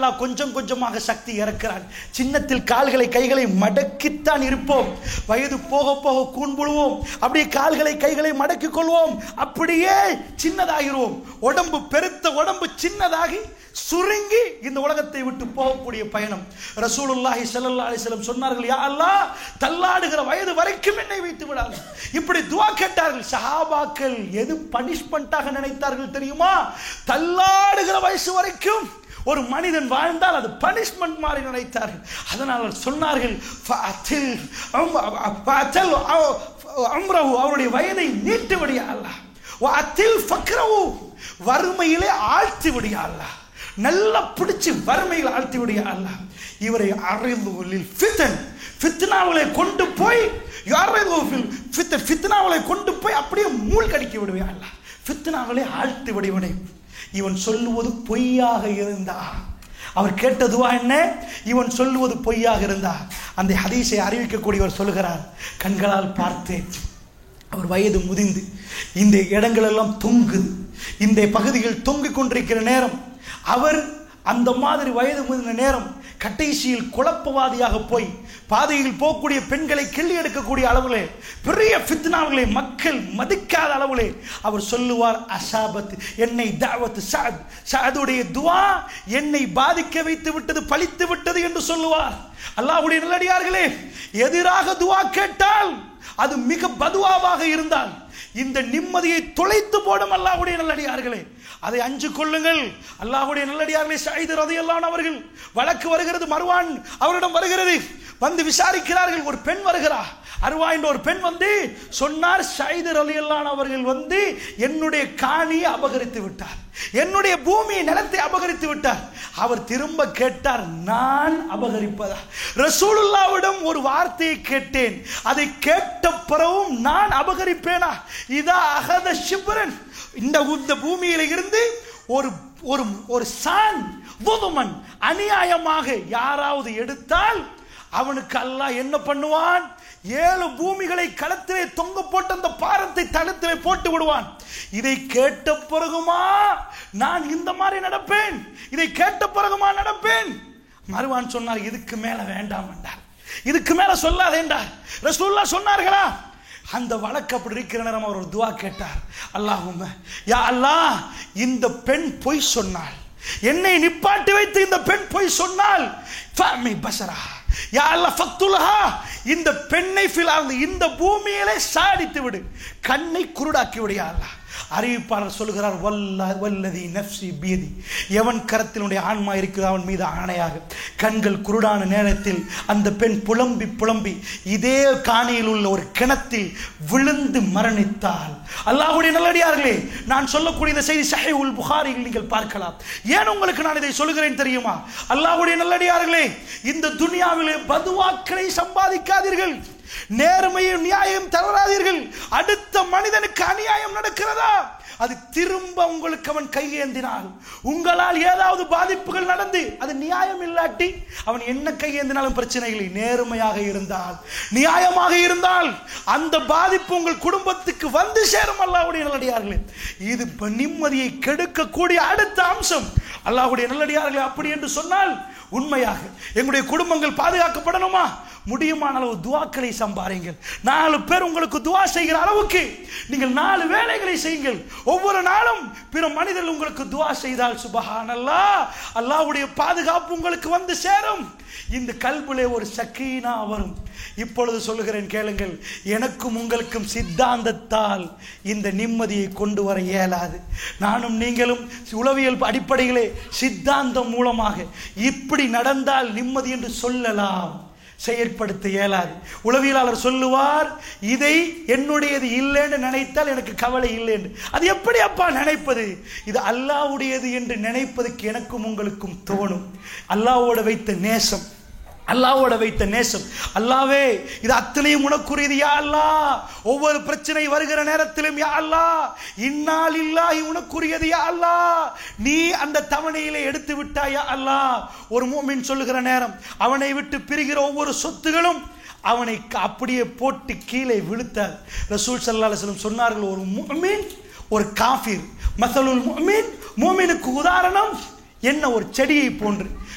அல்லாஹ் கொஞ்சம் கொஞ்சமாக சக்தி இறக்கிறான் சின்னத்தில் கால்களை கைகளை மடக்கித்தான் இருப்போம் வயது போக போக கூண்புழுவோம் அப்படியே கால்களை கைகளை மடக்கிக் கொள்வோம் அப்படியே சின்னதாகிருவோம் உடம்பு பெருத்த உடம்பு சின்னதாகி சுருங்கி இந்த உலகத்தை விட்டு போகக்கூடிய பயணம் ரசூலுல்லாஹி ஸல்லல்லாஹு அலைஹி வஸல்லம் சொன்னார்கள் யா அல்லாஹ் தள்ளாடுகிற வயது வரைக்கும் என்னை வைத்து விடாது இப்படி துஆ கேட்டார்கள் சஹாபாக்கள் எது பனிஷ்மெண்டாக நினைத்தார்கள் தெரியுமா தள்ளாடுகிற வயசு வரைக்கும் ஒரு மனிதன் வாழ்ந்தால் அது பனிஷ்மெண்ட் மாதிரி நினைத்தார்கள் அதனால் சொன்னார்கள் "ஃபஅத்தில் அம்- ஃபஅத்தில் அ- அம்ரஹு அவருடைய வயதை நீட்டு விடியா அல்லாஹ் வஅத்தில் ஃபக்ரஹு வறுமையிலே ஆழ்த்தி விடியா அல்லாஹ் நல்லா பிடிச்சு வறுமையில் ஆழ்த்தி விடியா அல்லாஹ் இவரை அறிந்து ஃபித்தன் ஃபித்னாவிலே கொண்டு போய் யாரையும் ஃபித்த ஃபித்னாவிலே கொண்டு போய் அப்படியே மூள் கடிக்க விடுவேன் அல்லாஹ் ஃபித்னாவிலே ஆழ்த்தி விடுவனே இவன் சொல்லுவது பொய்யாக இருந்தா அவர் கேட்டதுவா என்ன இவன் சொல்லுவது பொய்யாக இருந்தா அந்த ஹதீஸை அறிவிக்கக்கூடியவர் சொல்லுகிறார் கண்களால் பார்த்தேன் அவர் வயது முதிந்து இந்த இடங்களெல்லாம் தொங்குது இந்த பகுதிகள் தொங்கிக் கொண்டிருக்கிற நேரம் அவர் அந்த மாதிரி வயது முதிர்ந்த நேரம் கடைசியில் குழப்பவாதியாக போய் பாதையில் போகக்கூடிய பெண்களை கிள்ளி எடுக்கக்கூடிய அளவிலே பெரிய ஃபித்னாவுகளை மக்கள் மதிக்காத அளவிலே அவர் சொல்லுவார் அசாபத் என்னை தாவத் சாத் சாதுடைய துவா என்னை பாதிக்க வைத்து விட்டது பழித்து விட்டது என்று சொல்லுவார் அல்லாஹ்வுடைய நல்லடியார்களே எதிராக துவா கேட்டால் அது மிக பதுவாவாக இருந்தால் இந்த நிம்மதியை தொலைத்து போடும் அல்லாஹ்வுடைய நல்லடியார்களே அதை அஞ்சு கொள்ளுங்கள் அல்லாஹ்வுடைய நல்லடியார்களே சைது ரதையெல்லாம் அவர்கள் வழக்கு வருகிறது மறுவான் அவரிடம் வருகிறது வந்து விசாரிக்கிறார்கள் ஒரு பெண் வருகிறார் அருவா என்ற ஒரு பெண் வந்து சொன்னார் சைதர் அலியல்லான் அவர்கள் வந்து என்னுடைய காணியை அபகரித்து விட்டார் என்னுடைய பூமியை நிலத்தை அபகரித்து விட்டார் அவர் திரும்ப கேட்டார் நான் அபகரிப்பதா ரசூலுல்லாவிடம் ஒரு வார்த்தையை கேட்டேன் அதை கேட்ட பிறகும் நான் அபகரிப்பேனா இதா அகத சிபரன் இந்த இந்த பூமியில இருந்து ஒரு ஒரு ஒரு சான் புதுமன் அநியாயமாக யாராவது எடுத்தால் அவனுக்கு அல்லாஹ் என்ன பண்ணுவான் ஏழு பூமிகளை களத்திலே தொங்க போட்டு அந்த பாரத்தை தளத்திலே போட்டு விடுவான் இதை கேட்ட பிறகுமா நான் இந்த மாதிரி நடப்பேன் இதை கேட்ட பிறகுமா நடப்பேன் மறுவான் சொன்னார் இதுக்கு மேல வேண்டாம் என்றார் இதுக்கு மேல சொல்லாதேண்டார் ரசூல்லா சொன்னார்களா அந்த வழக்கு அப்படி இருக்கிற நேரம் அவர் ஒரு துவா கேட்டார் அல்லாஹும் யா அல்லாஹ் இந்த பெண் பொய் சொன்னாள் என்னை நிப்பாட்டி வைத்து இந்த பெண் பொய் சொன்னால் ஃபமி பசரா யா அல்லாஹ் ஃபக்துலஹா இந்த பெண்ணை ஃபிலால் இந்த பூமியிலே சாடித்து விடு கண்ணை குருடாக்கி விடு யா அல்லாஹ் அறிவிப்பாளர் சொல்கிறார் வல்ல வல்லதி நஃப்சி பீதி எவன் கரத்தினுடைய ஆன்மா இருக்குதோ அவன் மீது ஆணையாக கண்கள் குருடான நேரத்தில் அந்த பெண் புலம்பி புலம்பி இதே காணியில் உள்ள ஒரு கிணத்தில் விழுந்து மரணித்தாள் அல்லாஹ்வுடைய நல்லடியார்களே நான் சொல்லக்கூடிய இந்த செய்தி சஹை உல் புகாரில் நீங்கள் பார்க்கலாம் ஏன் உங்களுக்கு நான் இதை சொல்லுகிறேன் தெரியுமா அல்லாஹ்வுடைய நல்லடியார்களே இந்த துனியாவிலே பதுவாக்களை சம்பாதிக்காதீர்கள் நேர்மையும் நியாயம் தவறாதீர்கள் அடுத்த மனிதனுக்கு அநியாயம் நடக்கிறதா அது திரும்ப உங்களுக்கு அவன் கையேந்தினால் உங்களால் ஏதாவது பாதிப்புகள் நடந்து அது நியாயம் இல்லாட்டி அவன் என்ன கையேந்தினாலும் பிரச்சனை இல்லை நேர்மையாக இருந்தால் நியாயமாக இருந்தால் அந்த பாதிப்பு உங்கள் குடும்பத்துக்கு வந்து சேரும் அல்லாஹ்வுடைய நல்லடியார்களே இது இப்ப நிம்மதியை கெடுக்கக்கூடிய அடுத்த அம்சம் அல்லாஹ்வுடைய நல்லடியார்களே அப்படி என்று சொன்னால் உண்மையாக எங்களுடைய குடும்பங்கள் பாதுகாக்கப்படணுமா முடியுமான அளவு துவாக்களை சம்பாருங்கள் நாலு பேர் உங்களுக்கு துவா செய்கிற அளவுக்கு நீங்கள் நாலு வேலைகளை செய்யுங்கள் ஒவ்வொரு நாளும் பிற மனிதர்கள் உங்களுக்கு துவா செய்தால் சுபஹானல்லா அல்லாஹ்வுடைய பாதுகாப்பு உங்களுக்கு வந்து சேரும் இந்த கல்விலே ஒரு சக்கீனா வரும் இப்பொழுது சொல்லுகிறேன் கேளுங்கள் எனக்கும் உங்களுக்கும் சித்தாந்தத்தால் இந்த நிம்மதியை கொண்டு வர இயலாது நானும் நீங்களும் உளவியல் அடிப்படையிலே சித்தாந்தம் மூலமாக இப்படி நடந்தால் நிம்மதி என்று சொல்லலாம் செயற்படுத்த இயலாது உளவியலாளர் சொல்லுவார் இதை என்னுடையது இல்லைன்னு நினைத்தால் எனக்கு கவலை இல்லைன்னு அது எப்படி அப்பா நினைப்பது இது அல்லாவுடையது என்று நினைப்பதற்கு எனக்கும் உங்களுக்கும் தோணும் அல்லாவோட வைத்த நேசம் அல்லாவோட வைத்த நேசம் அல்லாவே இது அத்தனையும் உனக்குரியது யா அல்லா ஒவ்வொரு பிரச்சனை வருகிற நேரத்திலும் யா அல்லா இன்னால் இல்லாஹி உனக்குரியது யா அல்லா நீ அந்த தவணையிலே எடுத்து விட்டாய் யா அல்லா ஒரு மூமின் சொல்லுகிற நேரம் அவனை விட்டு பிரிகிற ஒவ்வொரு சொத்துகளும் அவனை க- அப்படியே போட்டு கீழே விழுத்தார் ரசூல் சல்லா அலுவலம் சொன்னார்கள் ஒரு மூமின் ஒரு காஃபிர் மசலுல் மூமின் மூமினுக்கு உதாரணம் என்ன ஒரு செடியை போன்று